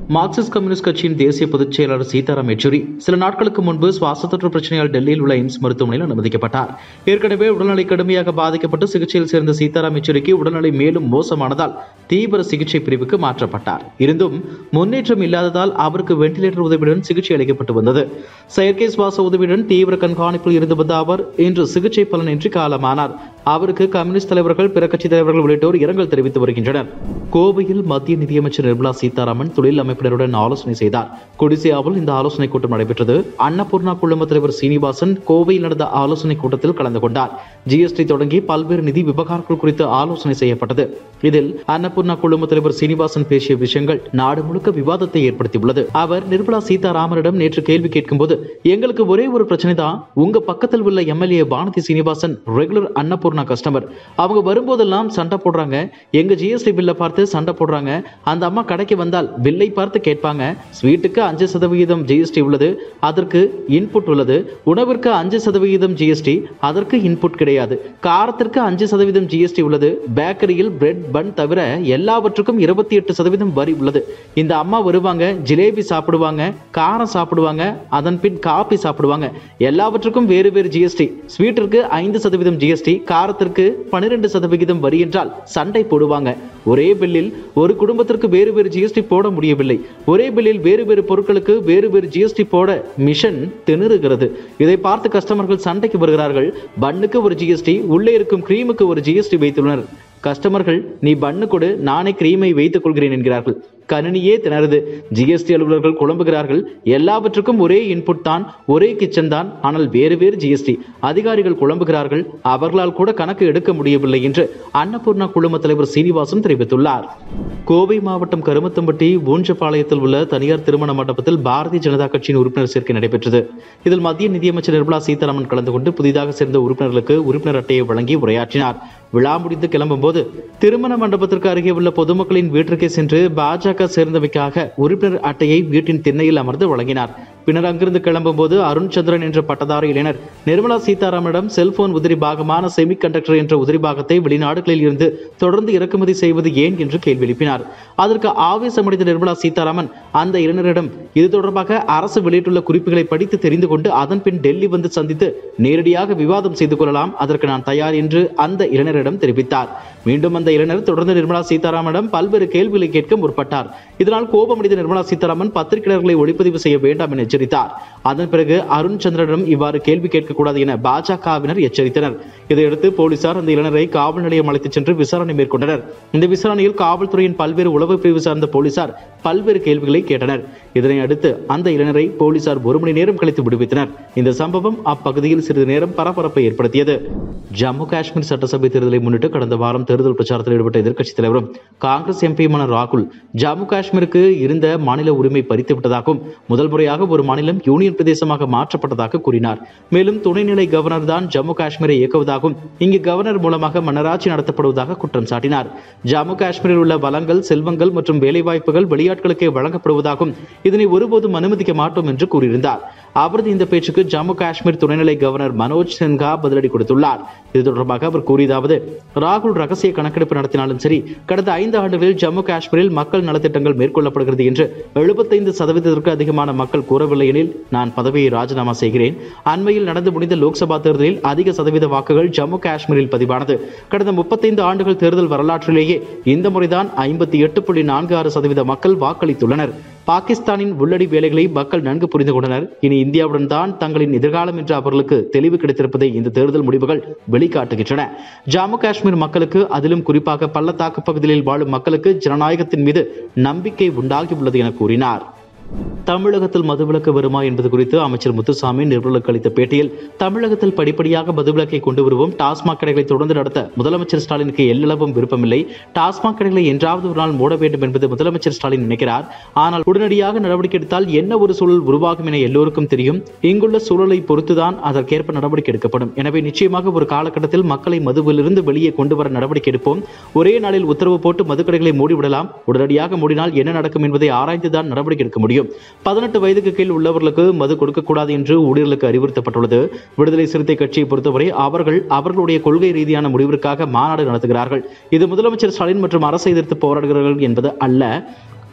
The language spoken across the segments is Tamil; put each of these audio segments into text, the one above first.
மார்க்சிஸ்ட் கம்யூனிஸ்ட் கட்சியின் தேசிய பொதுச் செயலாளர் சீதாராம் யெச்சூரி சில நாட்களுக்கு முன்பு சுவாச தொற்று பிரச்சனையால் டெல்லியில் உள்ள எய்ம்ஸ் மருத்துவமனையில் அனுமதிக்கப்பட்டார் ஏற்கனவே உடல்நிலை கடுமையாக பாதிக்கப்பட்டு சிகிச்சையில் சேர்ந்த சீதாராம் யெச்சூரிக்கு உடல்நிலை மேலும் மோசமானதால் தீவிர சிகிச்சை பிரிவுக்கு மாற்றப்பட்டார் இருந்தும் முன்னேற்றம் இல்லாததால் அவருக்கு வெண்டிலேட்டர் உதவியுடன் சிகிச்சை அளிக்கப்பட்டு வந்தது செயற்கை சுவாச உதவியுடன் தீவிர கண்காணிப்பில் இருந்து வந்த அவர் இன்று சிகிச்சை பலனின்றி காலமானார் அவருக்கு கம்யூனிஸ்ட் தலைவர்கள் பிற கட்சித் தலைவர்கள் உள்ளிட்டோர் இரங்கல் தெரிவித்து வருகின்றனர் கோவையில் மத்திய நிதியமைச்சர் நிர்மலா சீதாராமன் தொழில் அமைப்பினருடன் ஆலோசனை செய்தார் கொடிசியாவில் இந்த ஆலோசனை கூட்டம் நடைபெற்றது அன்னபூர்ணா குழும தலைவர் சீனிவாசன் கோவையில் நடந்த ஆலோசனை கூட்டத்தில் கலந்து கொண்டார் ஜிஎஸ்டி தொடங்கி பல்வேறு நிதி விவகாரங்கள் குறித்து ஆலோசனை செய்யப்பட்டது இதில் அன்னபூர்ணா குழும தலைவர் சீனிவாசன் பேசிய விஷயங்கள் நாடு முழுக்க விவாதத்தை ஏற்படுத்தியுள்ளது அவர் நிர்மலா சீதாராமனிடம் நேற்று கேள்வி கேட்கும்போது எங்களுக்கு ஒரே ஒரு பிரச்சனை தான் உங்க பக்கத்தில் உள்ள MLA Vanathi Srinivasan regular Annapoorna customer அவங்க வரும்போதெல்லாம் சண்டை போடுறாங்க எங்க ஜிஎஸ்டி பில்லை பார்த்து சண்டை போடுறாங்க அந்த அம்மா கடைக்கு வந்தால் பில்லை பார்த்து கேட்பாங்க ஸ்வீட்டுக்கு அஞ்சு சதவிகிதம் ஜிஎஸ்டி உள்ளது அதற்கு இன்புட் உள்ளது உணவிற்கு அஞ்சு சதவிகிதம் ஜிஎஸ்டி அதற்கு இன்புட் கிடையாது காரத்திற்கு அஞ்சு சதவீதம் ஜிஎஸ்டி உள்ளது பேக்கரியில் பிரெட் பன் தவிர எல்லாவற்றுக்கும் இருபத்தி எட்டு சதவீதம் வரி உள்ளது இந்த அம்மா வருவாங்க ஜிலேபி சாப்பிடுவாங்க காரம் சாப்பிடுவாங்க அதன் பின் காபி சாப்பிடுவாங்க எல்லாவற்றுக்கும் வேறு வேறு ஜிஎஸ்டி ஸ்வீட்டிற்கு ஐந்து சதவீதம் ஜிஎஸ்டி காரத்திற்கு பன்னிரெண்டு சதவிகிதம் வரி என்றால் சண்டை போடுவாங்க ஒரே பில்லில் ஒரு குடும்பத்திற்கு வேறு வேறு ஜிஎஸ்டி போட முடியவில்லை ஒரே பில்லில் வேறு வேறு பொருட்களுக்கு வேறு வேறு ஜிஎஸ்டி போட மிஷன் திணறுகிறது இதை பார்த்து கஸ்டமர்கள் சண்டைக்கு வருகிறார்கள் பன்னுக்கு ஒரு ஜிஎஸ்டி உள்ளே இருக்கும் கிரீமுக்கு ஒரு ஜிஎஸ்டி வைத்துள்ளனர் கஸ்டமர்கள் நீ பண்ணு கொடு நானே கிரீமை வைத்துக் கொள்கிறேன் என்கிறார்கள் கணினியே திணறுது ஜிஎஸ்டி அலுவலர்கள் குழம்புகிறார்கள் எல்லாவற்றுக்கும் ஒரே இன்புட் தான் ஒரே கிச்சன் தான் ஆனால் வேறு வேறு ஜிஎஸ்டி அதிகாரிகள் குழம்புகிறார்கள் அவர்களால் கூட கணக்கு எடுக்க முடியவில்லை என்று அன்னபூர்ணா குழும தலைவர் சீனிவாசன் தெரிவித்துள்ளார் கோவை மாவட்டம் கருமத்தம்பட்டி ஊஞ்சப்பாளையத்தில் உள்ள தனியார் திருமண மண்டபத்தில் பாரதிய ஜனதா கட்சியின் உறுப்பினர் சேர்க்கை நடைபெற்றது இதில் மத்திய நிதியமைச்சர் நிர்மலா சீதாராமன் கலந்து கொண்டு புதிதாக சேர்ந்த உறுப்பினர்களுக்கு உறுப்பினர் அட்டையை வழங்கி உரையாற்றினார் விழா முடிந்து கிளம்பும்போது திருமண மண்டபத்திற்கு அருகே உள்ள பொதுமக்களின் வீட்டிற்கே சென்று பாஜக சேர்ந்தவைக்காக உறுப்பினர் அட்டையை வீட்டின் திண்ணையில் அமர்ந்து வழங்கினார் பின்னர் அங்கிருந்து கிளம்பும்போது அருண் சந்திரன் என்ற பட்டதாரி இளைஞர் நிர்மலா சீதாராமனிடம் செல்போன் உதிரி பாகமான செமி கண்டக்டர் என்ற உதிரி பாகத்தை வெளிநாடுகளில் இருந்து தொடர்ந்து இறக்குமதி செய்வது ஏன் என்று கேள்வி எழுப்பினார் அதற்கு ஆவேசமடைந்த நிர்மலா சீதாராமன் அந்த இளைஞரிடம் இது தொடர்பாக அரசு வெளியிட்டுள்ள குறிப்புகளை படித்து தெரிந்து கொண்டு அதன் பின் டெல்லி வந்து சந்தித்து நேரடியாக விவாதம் செய்து கொள்ளலாம் அதற்கு நான் தயார் என்று அந்த இளைஞரிடம் தெரிவித்தார் மீண்டும் அந்த இளைஞர் தொடர்ந்து நிர்மலா சீதாராமனிடம் பல்வேறு கேள்விகளை கேட்க முற்பட்டார் இதனால் கோபமடைந்த நிர்மலா சீதாராமன் பத்திரிகையாளர்களை ஒளிப்பதிவு செய்ய வேண்டாம் என எச்சரித்தார் அதன் பிறகு அருண் சந்திரனிடம் இவ்வாறு கேள்வி கேட்கக்கூடாது என பாஜகவினர் எச்சரித்தனர் இதையடுத்து போலீசார் அந்த இளைஞரை காவல் நிலையம் அழைத்துச் சென்று விசாரணை மேற்கொண்டனர் இந்த விசாரணையில் காவல்துறையின் பல்வேறு உளவு பிரிவு சார்ந்த போலீசார் பல்வேறு கேள்விகளை கேட்டனர் இதனை அடுத்து அந்த இளைஞரை போலீசார் ஒரு மணி நேரம் கழித்து விடுவித்தனர் இந்த சம்பவம் அப்பகுதியில் சிறிது நேரம் பரபரப்பை ஏற்படுத்தியது ஜம்மு காஷ்மீர் சட்டசபை தேர்தலை முன்னிட்டு கடந்த வாரம் தேர்தல் பிரச்சாரத்தில் ஈடுபட்ட எதிர்க்கட்சித் தலைவரும் காங்கிரஸ் எம்பியுமான ராகுல் ஜம்மு காஷ்மீருக்கு இருந்த மாநில உரிமை பறித்து விட்டதாகவும் முதல் முறையாக ஒரு மாநிலம் யூனியன் பிரதேசமாக மாற்றப்பட்டதாக கூறினார் மேலும் துணைநிலை கவர்னர் தான் ஜம்மு காஷ்மீரை இயக்குவதாகவும் இங்கு கவர்னர் மூலமாக மன்னராட்சி நடத்தப்படுவதாக குற்றம் சாட்டினார் ஜம்மு காஷ்மீரில் உள்ள வளங்கள் செல்வங்கள் மற்றும் வேலைவாய்ப்புகள் வெளியாட்களுக்கே வழங்கப்படுவதாகவும் இதனை ஒருபோதும் அனுமதிக்க மாட்டோம் என்று கூறியிருந்தார் அவரது இந்த பேச்சுக்கு ஜம்மு காஷ்மீர் துணைநிலை கவர்னர் மனோஜ் சின்ஹா பதிலடி கொடுத்துள்ளார் இது தொடர்பாக அவர் கூறியதாவது ராகுல் ரகசிய கணக்கெடுப்பு நடத்தினாலும் சரி கடந்த ஐந்து ஆண்டுகளில் ஜம்மு காஷ்மீரில் மக்கள் நலத்திட்டங்கள் மேற்கொள்ளப்படுகிறது என்று எழுபத்தைந்து சதவீதத்திற்கு அதிகமான மக்கள் கூறவில்லை எனில் நான் பதவியை ராஜினாமா செய்கிறேன் அண்மையில் நடந்து முடிந்த லோக்சபா தேர்தலில் அதிக சதவீத வாக்குகள் ஜம்மு காஷ்மீரில் பதிவானது கடந்த முப்பத்தைந்து ஆண்டுகள் தேர்தல் வரலாற்றிலேயே இந்த முறைதான் ஐம்பத்தி எட்டு புள்ளி நான்கு ஆறு சதவீத மக்கள் வாக்களித்துள்ளனர் பாகிஸ்தானின் உள்ளடி வேலைகளை மக்கள் நன்கு புரிந்து கொண்டனர் இனி இந்தியாவுடன் தான் தங்களின் எதிர்காலம் என்று அவர்களுக்கு தெளிவு கிடைத்திருப்பதை இந்த தேர்தல் முடிவுகள் வெளிக்காட்டுகின்றன ஜம்மு காஷ்மீர் மக்களுக்கு அதிலும் குறிப்பாக பள்ளத்தாக்கு பகுதிகளில் வாழும் மக்களுக்கு ஜனநாயகத்தின் மீது நம்பிக்கை உண்டாகியுள்ளது என கூறினார் தமிழகத்தில் மதுவிலக்கு வருமா என்பது குறித்து அமைச்சர் முத்துசாமி நிருபர்களுக்கு அளித்த பேட்டியில் தமிழகத்தில் படிப்படியாக மதுவிலக்கை கொண்டு வருவோம் டாஸ்மாக் கடைகளை தொடர்ந்து நடத்த முதலமைச்சர் ஸ்டாலினுக்கு எல்லளவும் விருப்பமில்லை டாஸ்மாக் கடைகளை என்றாவது ஒரு நாள் மூட வேண்டும் என்பது முதலமைச்சர் ஸ்டாலின் நினைக்கிறார் ஆனால் உடனடியாக நடவடிக்கை எடுத்தால் என்ன ஒரு சூழல் உருவாகும் என எல்லோருக்கும் தெரியும் இங்குள்ள சூழலை பொறுத்துதான் அதற்கேற்ப நடவடிக்கை எடுக்கப்படும் எனவே நிச்சயமாக ஒரு காலகட்டத்தில் மக்களை மதுவிலிருந்து வெளியே கொண்டு வர நடவடிக்கை எடுப்போம் ஒரே நாளில் உத்தரவு போட்டு மதுக்கடைகளை மூடிவிடலாம் உடனடியாக மூடினால் என்ன நடக்கும் என்பதை ஆராய்ந்துதான் நடவடிக்கை எடுக்க முடியும் பதினெட்டு வயதுக்கு கீழ் உள்ளவர்களுக்கு மது கொடுக்கக்கூடாது என்று ஊழியர்களுக்கு அறிவுறுத்தப்பட்டுள்ளது விடுதலை சிறுத்தை கட்சியை பொறுத்தவரை அவர்கள் அவர்களுடைய கொள்கை ரீதியான முடிவிற்காக மாநாடு நடத்துகிறார்கள் இது முதலமைச்சர் ஸ்டாலின் மற்றும் அரசை எதிர்த்து போராடுகிறார்கள் என்பது அல்ல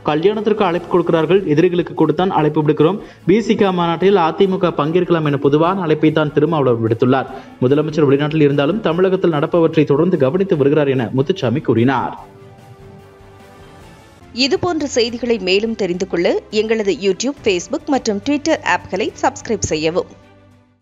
கல்யாணத்திற்கு அழைப்பு கொடுக்கிறார்கள் எதிரிகளுக்கு கொடுத்தான் அழைப்பு விடுக்கிறோம் பிசிக மாநாட்டில் அதிமுக பங்கேற்கலாம் என பொதுவான அழைப்பை தான் திருமாவளவன் விடுத்துள்ளார் முதலமைச்சர் வெளிநாட்டில் இருந்தாலும் தமிழகத்தில் நடப்பவற்றை தொடர்ந்து கவனித்து வருகிறார் என முத்துச்சாமி கூறினார் இதுபோன்ற செய்திகளை மேலும் தெரிந்து கொள்ள எங்களது யூடியூப் ஃபேஸ்புக் மற்றும் ட்விட்டர் ஆப்களை சப்ஸ்கிரைப் செய்யவும்